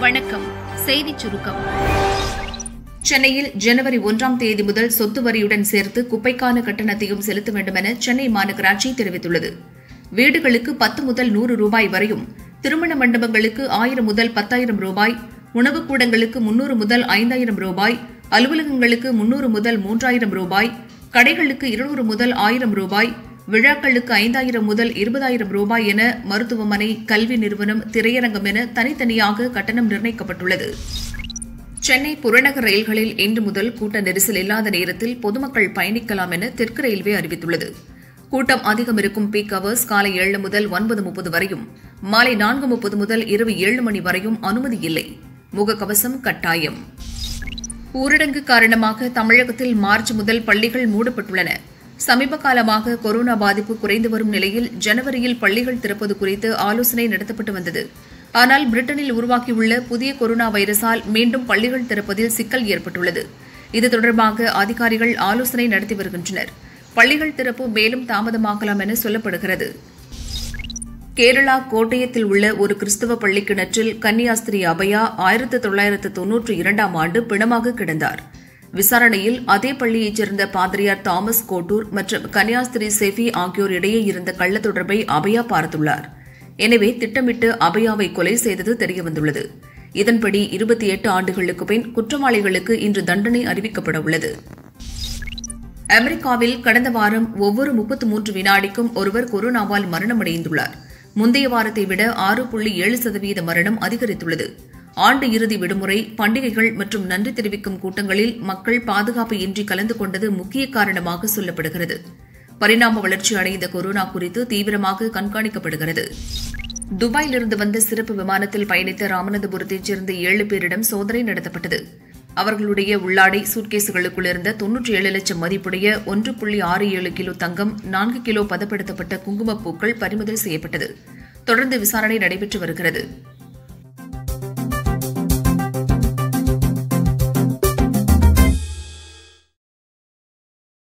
வணக்கம் செய்திச் சுருக்கம் சென்னையில் ஜனவரி ஒன்றாம் தேதி முதல் சொத்து வரியுடன் சேர்த்து குப்பைக்கான கட்டணத்தையும் செலுத்த வேண்டும் என சென்னை மாநகராட்சி தெரிவித்துள்ளது வீடுகளுக்கு பத்து முதல் நூறு ரூபாய் வரையும் திருமண மண்டபங்களுக்கு ஆயிரம் முதல் பத்தாயிரம் ரூபாய் உணவுக் கூடங்களுக்கு முன்னூறு முதல் ஐந்தாயிரம் ரூபாய் அலுவலகங்களுக்கு முன்னூறு முதல் மூன்றாயிரம் ரூபாய் கடைகளுக்கு இருநூறு முதல் ஆயிரம் ரூபாய் விழாக்களுக்கு ஐந்தாயிரம் முதல் இருபதாயிரம் ரூபாய் என மருத்துவமனை கல்வி நிறுவனம் திரையரங்கம் என தனித்தனியாக கட்டணம் நிர்ணயிக்கப்பட்டுள்ளது சென்னை புறநகர் ரயில்களில் இன்று முதல் கூட்ட நெரிசல் இல்லாத நேரத்தில் பொதுமக்கள் பயணிக்கலாம் என தெற்கு ரயில்வே அறிவித்துள்ளது கூட்டம் அதிகம் இருக்கும் பீக் அவர்ஸ் காலை ஏழு முதல் ஒன்பது முப்பது வரையும் மாலை நான்கு முப்பது முதல் இரவு ஏழு மணி வரையும் அனுமதி இல்லை முகக்கவசம் கட்டாயம் ஊரடங்கு காரணமாக தமிழகத்தில் மார்ச் முதல் பள்ளிகள் மூடப்பட்டுள்ளன சமீப காலமாக கொரோனா பாதிப்பு குறைந்து வரும் நிலையில் ஜனவரியில் பள்ளிகள் திறப்பது குறித்து ஆலோசனை நடத்தப்பட்டு வந்தது ஆனால் பிரிட்டனில் உருவாக்கியுள்ள புதிய கொரோனா வைரஸால் மீண்டும் பள்ளிகள் திறப்பதில் சிக்கல் ஏற்பட்டுள்ளது இது தொடர்பாக அதிகாரிகள் ஆலோசனை நடத்தி வருகின்றனர் பள்ளிகள் திறப்பு மேலும் தாமதமாகலாம் என சொல்லப்படுகிறது கேரளா கோட்டயத்தில் உள்ள ஒரு கிறிஸ்தவ பள்ளி கிணற்றில் கன்னியாஸ்திரி அபயா ஆயிரத்து தொள்ளாயிரத்து தொன்னூற்றி இரண்டாம் ஆண்டு பிணமாக கிடந்தார் விசாரணையில் அதே பள்ளியைச் சேர்ந்த பாதிரியார் தாமஸ் கோட்டூர் மற்றும் கன்னியாஸ்திரி செஃபி ஆகியோர் இடையே இருந்த கள்ள தொடர்பை அபயா பார்த்துள்ளார் எனவே திட்டமிட்டு அபயாவை கொலை செய்தது தெரியவந்துள்ளது இதன்படி இருபத்தி எட்டு ஆண்டுகளுக்கு பின் குற்றவாளிகளுக்கு இன்று தண்டனை அறிவிக்கப்பட உள்ளது அமெரிக்காவில் கடந்த வாரம் ஒவ்வொரு முப்பத்து மூன்று வினாடிக்கும் ஒருவர் கொரோனாவால் மரணமடைந்துள்ளார் முந்தைய வாரத்தை விட ஆறு புள்ளி ஏழு சதவீத மரணம் அதிகரித்துள்ளது ஆண்டு இறுதி விடுமுறை பண்டிகைகள் மற்றும் நன்றி தெரிவிக்கும் கூட்டங்களில் மக்கள் பாதுகாப்பு இன்றி கலந்து கொண்டது முக்கிய காரணமாக சொல்லப்படுகிறது பரிணாம வளர்ச்சி அடைந்த கொரோனா குறித்து தீவிரமாக கண்காணிக்கப்படுகிறது துபாயிலிருந்து வந்த சிறப்பு விமானத்தில் பயணித்த ராமநாதபுரத்தைச் சேர்ந்த ஏழு பேரிடம் சோதனை நடத்தப்பட்டது அவர்களுடைய உள்ளாடை சூட்கேசுகளுக்குள் இருந்த தொன்னூற்றி ஏழு லட்சம் மதிப்புடைய ஒன்று புள்ளி ஆறு ஏழு கிலோ தங்கம் நான்கு கிலோ பதப்படுத்தப்பட்ட குங்குமப்பூக்கள் பறிமுதல் செய்யப்பட்டது தொடர்ந்து விசாரணை நடைபெற்று வருகிறது